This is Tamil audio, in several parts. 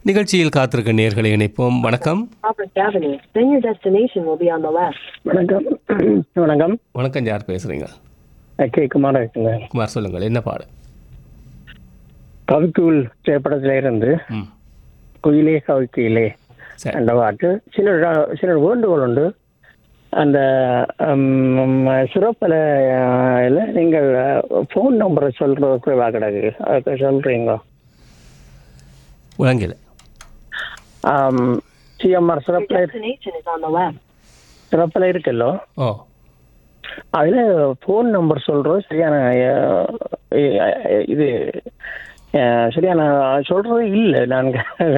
நிகழ்ச்சியில் காத்திருக்க நேர்களை இணைப்போம் வணக்கம் Albrecht Avenue. Then your destination will be on the left. வணக்கம் வணக்கம் வணக்கம் யார் பேசுறீங்க கே குமார் இருக்குங்க குமார் சொல்லுங்கள் என்ன பாடு கவிக்குள் திரைப்படத்துல இருந்து ம் குயிலே கவிக்குயிலே சரி அந்த பாட்டு சில சில வேண்டுகோள் உண்டு அந்த சிறப்பில் நீங்கள் ஃபோன் நம்பரை சொல்றது குறைவாக கிடக்கு அதுக்கு சொல்றீங்க உலங்கில சிஎம்ஆர் Your சிறப்பில் destination is on the left. சிறப்பில் இருக்குல்லோ ஓ அதில் ஃபோன் நம்பர் சொல்கிறது சரியான அஹ், அஹ், இது அஹ், சரியான சொல்கிறது இல்லை நான்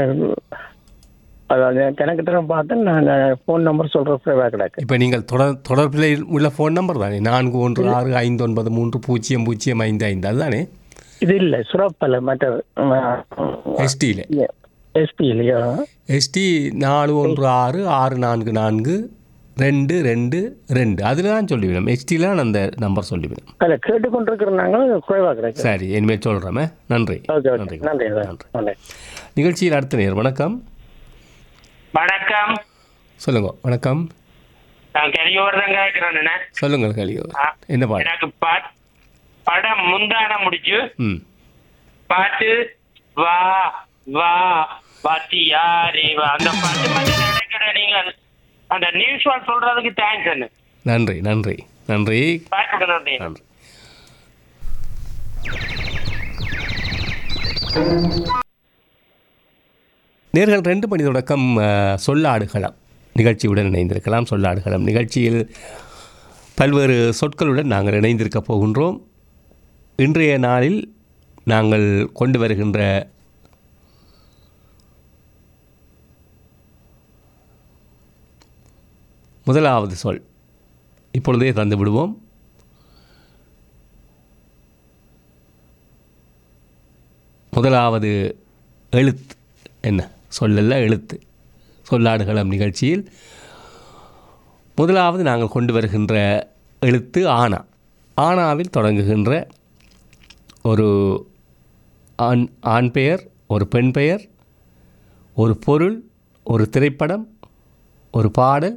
அதாவது கணக்கிட்ட பார்த்தேன் நான் ஃபோன் நம்பர் சொல்கிறது குறைவாக கிடக்கு இப்போ நீங்கள் தொடர் தொடர்பில் உள்ள ஃபோன் நம்பர் தானே நான்கு ஒன்று ஆறு ஐந்து ஒன்பது மூன்று பூஜ்ஜியம் பூஜ்ஜியம் ஐந்து ஐந்து அதுதானே இது இல்லை சுரப்பல் மற்றது எஸ்டியில் எஸ்பி இல்லையா எஸ்டி நாலு ஒன்று ஆறு ஆறு நான்கு நான்கு ரெண்டு ரெண்டு ரெண்டு அதில் தான் சொல்லிவிடும் எஸ்டியில் நான் அந்த நம்பர் சொல்லிவிடும் அதில் கேட்டுக்கொண்டிருக்கிற நாங்களும் குறைவாக கிடக்கு சரி இனிமேல் சொல்கிறோமே நன்றி ஓகே நன்றி ஓகே நன்றி சார் நன்றி நிகழ்ச்சியில் அடுத்த நேர் வணக்கம் வணக்கம் சொல்லுங்க வணக்கம் நான் கரியோர் தான் கேட்கிறேன் சொல்லுங்கள் கலியோ என்ன பாடு எனக்கு பாட் படம் முந்தான முடிச்சு ம் பாட்டு வா வா வாத்தியாரே வா அந்த பாட்டு மட்டும் நினைக்கிற நீங்கள் அந்த நியூஸ் சொல்றதுக்கு தேங்க்ஸ் அண்ணு நன்றி நன்றி நன்றி பாட்டு நன்றி நன்றி நேர்கள் ரெண்டு மணி தொடக்கம் அஹ், சொல்லாடுகளம் நிகழ்ச்சியுடன் இணைந்திருக்கலாம் சொல்லாடுகளம் நிகழ்ச்சியில் பல்வேறு சொற்களுடன் நாங்கள் இணைந்திருக்க போகின்றோம் இன்றைய நாளில் நாங்கள் கொண்டு வருகின்ற முதலாவது சொல் இப்பொழுதே தந்து விடுவோம் முதலாவது எழுத்து என்ன சொல்லல்ல எழுத்து சொல்லாடுகளம் நிகழ்ச்சியில் முதலாவது நாங்கள் கொண்டு வருகின்ற எழுத்து ஆனா ஆனாவில் தொடங்குகின்ற ஒரு ஆண் ஆண் பெயர் ஒரு பெண் பெயர் ஒரு பொருள் ஒரு திரைப்படம் ஒரு பாடல்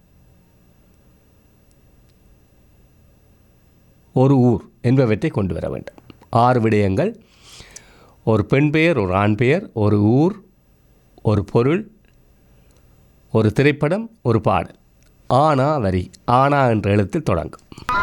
ஒரு ஊர் என்பவற்றை கொண்டு வர வேண்டும் ஆறு விடயங்கள் ஒரு பெண் பெயர் ஒரு ஆண் பெயர் ஒரு ஊர் ஒரு பொருள் ஒரு திரைப்படம் ஒரு பாடல் ஆனா வரி ஆனா என்ற எழுத்தில் தொடங்கும்